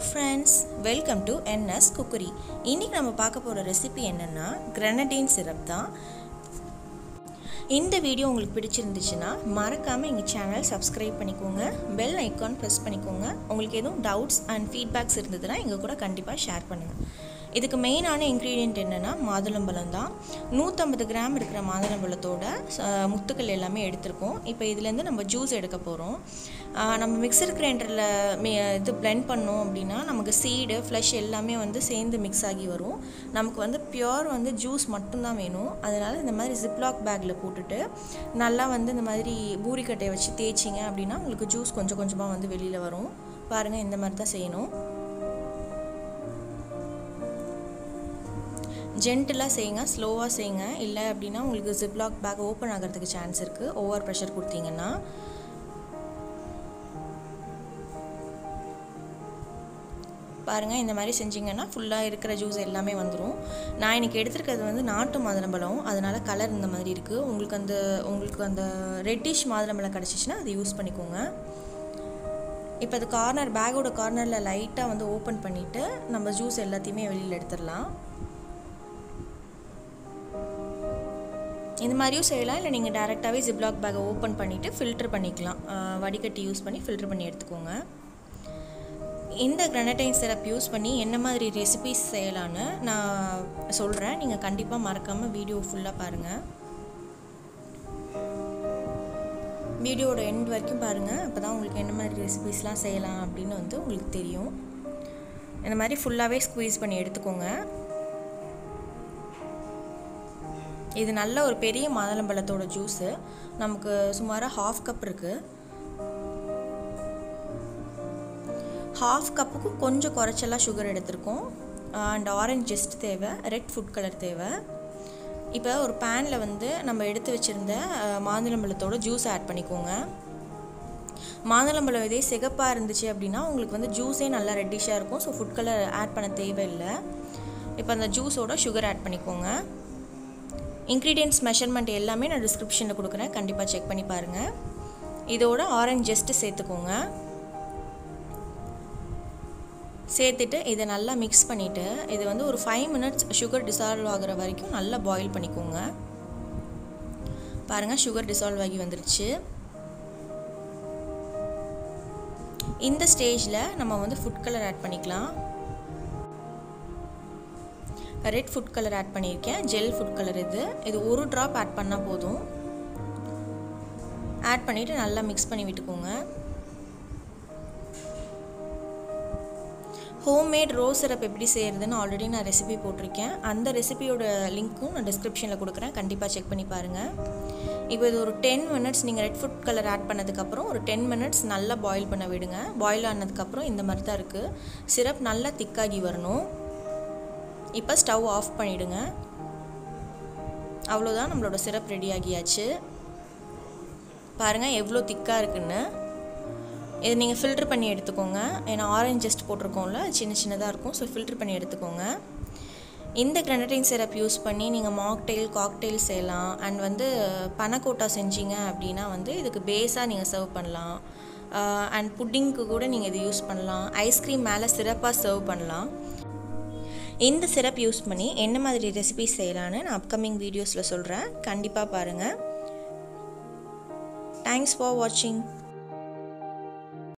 friends welcome to NS cookery இன்றைக்கி நம்ம பார்க்க போகிற ரெசிபி என்னென்னா கிரனடின் சிரப் தான் இந்த வீடியோ உங்களுக்கு பிடிச்சிருந்துச்சுன்னா மறக்காமல் எங்கள் சேனல் சப்ஸ்கிரைப் பண்ணிக்கோங்க பெல் ஐக்கான் ப்ரெஸ் பண்ணிக்கோங்க உங்களுக்கு எதுவும் டவுட்ஸ் அண்ட் ஃபீட்பேக்ஸ் இருந்ததுன்னா எங்கள் கூட கண்டிப்பாக ஷேர் பண்ணுங்கள் இதுக்கு மெயினான இன்க்ரீடியண்ட் என்னென்னா மாதுளம்பழம் தான் நூற்றம்பது கிராம் இருக்கிற மாதுளம்பழத்தோட ச- முத்துக்கள் எல்லாமே எடுத்திருக்கோம் இப்போ இதுலேருந்து நம்ம ஜூஸ் எடுக்க போகிறோம் நம்ம மிக்சர் கிரைண்டரில் இது blend பண்ணோம் அப்படின்னா நமக்கு சீடு ஃப்ளஷ் எல்லாமே வந்து சேர்ந்து மிக்ஸ் ஆகி வரும் நமக்கு வந்து பியோர் வந்து ஜூஸ் மட்டும்தான் வேணும் அதனால் இந்த மாதிரி ஜிப்லாக் பேக்கில் போட்டுட்டு நல்லா வந்து இந்த மாதிரி பூரிக்கட்டையை வச்சு தேய்ச்சிங்க அப்படின்னா உங்களுக்கு ஜூஸ் கொஞ்சம் கொஞ்சமாக வந்து வெளியில் வரும் பாருங்கள் இந்த மாதிரி தான் செய்யணும் ஜென்டிலாக செய்யுங்க ஸ்லோவாக செய்யுங்க இல்லை அப்படின்னா உங்களுக்கு ஜிப்லாக் பேக் ஓப்பன் ஆகிறதுக்கு சான்ஸ் இருக்குது ஓவர் ப்ரெஷர் கொடுத்தீங்கன்னா பாருங்கள் இந்த மாதிரி செஞ்சிங்கன்னா ஃபுல்லாக இருக்கிற ஜூஸ் எல்லாமே வந்துடும் நான் இன்றைக்கி எடுத்திருக்கிறது வந்து நாட்டு மாதுளம்பழம் அதனால் கலர் இந்த மாதிரி இருக்குது உங்களுக்கு அந்த உங்களுக்கு அந்த ரெட்டிஷ் மாதுளம்பழம் கிடச்சிச்சின்னா அதை யூஸ் பண்ணிக்கோங்க இப்போ அது கார்னர் பேக்கோட கார்னரில் லைட்டாக வந்து ஓப்பன் பண்ணிவிட்டு நம்ம ஜூஸ் எல்லாத்தையுமே வெளியில் எடுத்துடலாம் இந்த மாதிரியும் செய்யலாம் இல்லை நீங்கள் டேரெக்டாகவே ஜிப்லாக் பேக்கை ஓப்பன் பண்ணிவிட்டு ஃபில்டர் பண்ணிக்கலாம் ஆஹ் வடிகட்டி யூஸ் பண்ணி ஃபில்டர் பண்ணி எடுத்துக்கோங்க இந்த கிரனடைன் சிரப் யூஸ் பண்ணி என்ன மாதிரி ரெசிபிஸ் செய்யலான்னு நான் சொல்கிறேன் நீங்கள் கண்டிப்பாக மறக்காமல் வீடியோ ஃபுல்லாக பாருங்கள் வீடியோட எண்ட் வரைக்கும் பாருங்கள் அப்போ தான் உங்களுக்கு என்ன மாதிரி ரெசிபிஸ்லாம் செய்யலாம் அப்படின்னு வந்து உங்களுக்கு தெரியும் இந்த மாதிரி ஃபுல்லாகவே ஸ்குவீஸ் பண்ணி எடுத்துக்கோங்க இது நல்ல ஒரு பெரிய மாதுளம்பழத்தோட ஜூஸு நமக்கு சுமாராக ஹாஃப் கப் இருக்குது ஹாஃப் கப்புக்கும் கொஞ்சம் குறைச்சலாக சுகர் எடுத்திருக்கோம் அண்ட் ஆரஞ்ச் ஜெஸ்ட் தேவை ரெட் ஃபுட் கலர் தேவை இப்போ ஒரு பேனில் வந்து நம்ம எடுத்து வச்சுருந்த அஹ், மாதுளம்பழத்தோட ஜூஸ் ஆட் பண்ணிக்கோங்க மாதுளம்பழம் இதே சிகப்பாக இருந்துச்சு அப்படின்னா உங்களுக்கு வந்து ஜூஸே நல்லா ரெட்டிஷாக இருக்கும் ஸோ ஃபுட் கலர் ஆட் பண்ண தேவையில்லை இப்போ அந்த ஜூஸோட சுகர் ஆட் பண்ணிக்கோங்க இன்க்ரீடியன்ட்ஸ் மெஷர்மெண்ட் எல்லாமே நான் டிஸ்கிரிப்ஷனில் கொடுக்குறேன் கண்டிப்பாக செக் பண்ணி பாருங்கள் இதோட ஆரஞ்ச் ஜெஸ்ட்டு சேர்த்துக்கோங்க சேர்த்துட்டு இதை நல்லா மிக்ஸ் பண்ணிவிட்டு இது வந்து ஒரு ஃபைவ் மினிட்ஸ் சுகர் டிசால்வ் ஆகுற வரைக்கும் நல்லா பாயில் பண்ணிக்கோங்க பாருங்கள் சுகர் டிசால்வ் ஆகி வந்துருச்சு இந்த ஸ்டேஜில் நம்ம வந்து ஃபுட் கலர் ஆட் பண்ணிக்கலாம் ரெட் ஃபுட் கலர் ஆட் பண்ணியிருக்கேன் ஜெல் ஃபுட் கலர் இது இது ஒரு ட்ராப் ஆட் பண்ணால் போதும் ஆட் பண்ணிவிட்டு நல்லா மிக்ஸ் பண்ணி விட்டுக்கோங்க ஹோம்மேட் ரோஸ் சிரப் எப்படி செய்கிறதுன்னு ஆல்ரெடி நான் ரெசிபி போட்டிருக்கேன் அந்த ரெசிபியோட லிங்க்கும் நான் டிஸ்கிரிப்ஷனில் கொடுக்குறேன் கண்டிப்பாக செக் பண்ணி பாருங்கள் இப்போ இது ஒரு டென் மினிட்ஸ் நீங்கள் ரெட் ஃபுட் கலர் ஆட் பண்ணதுக்கப்புறம் ஒரு டென் மினிட்ஸ் நல்லா பாயில் பண்ண விடுங்க பாயில் ஆனதுக்கப்புறம் இந்த மாதிரி தான் இருக்குது சிரப் நல்லா திக்காகி வரணும் இப்போ ஸ்டவ் ஆஃப் பண்ணிவிடுங்க அவ்வளோதான் நம்மளோட சிரப் ரெடி ஆகியாச்சு பாருங்கள் எவ்வளோ திக்காக இருக்குன்னு இது நீங்கள் ஃபில்டர் பண்ணி எடுத்துக்கோங்க ஏன்னா ஆரஞ்ச் ஜஸ்ட் போட்டிருக்கோம்ல சின்ன சின்னதாக இருக்கும் ஸோ ஃபில்டர் பண்ணி எடுத்துக்கோங்க இந்த கிரனடைன் சிரப் யூஸ் பண்ணி நீங்கள் மாக்டெயில் காக்டெயில் செய்யலாம் அண்ட் வந்து பனக்கோட்டா செஞ்சீங்க அப்படின்னா வந்து இதுக்கு பேஸாக நீங்கள் சர்வ் பண்ணலாம் அண்ட் புட்டிங்க்கு கூட நீங்கள் இது யூஸ் பண்ணலாம் ஐஸ்கிரீம் மேலே சிறப்பாக சர்வ் பண்ணலாம் இந்த சிரப் யூஸ் பண்ணி என்ன மாதிரி ரெசிபிஸ் செய்யலான்னு நான் அப்கமிங் வீடியோஸில் சொல்கிறேன் கண்டிப்பாக பாருங்கள் தேங்க்ஸ் ஃபார் வாட்சிங்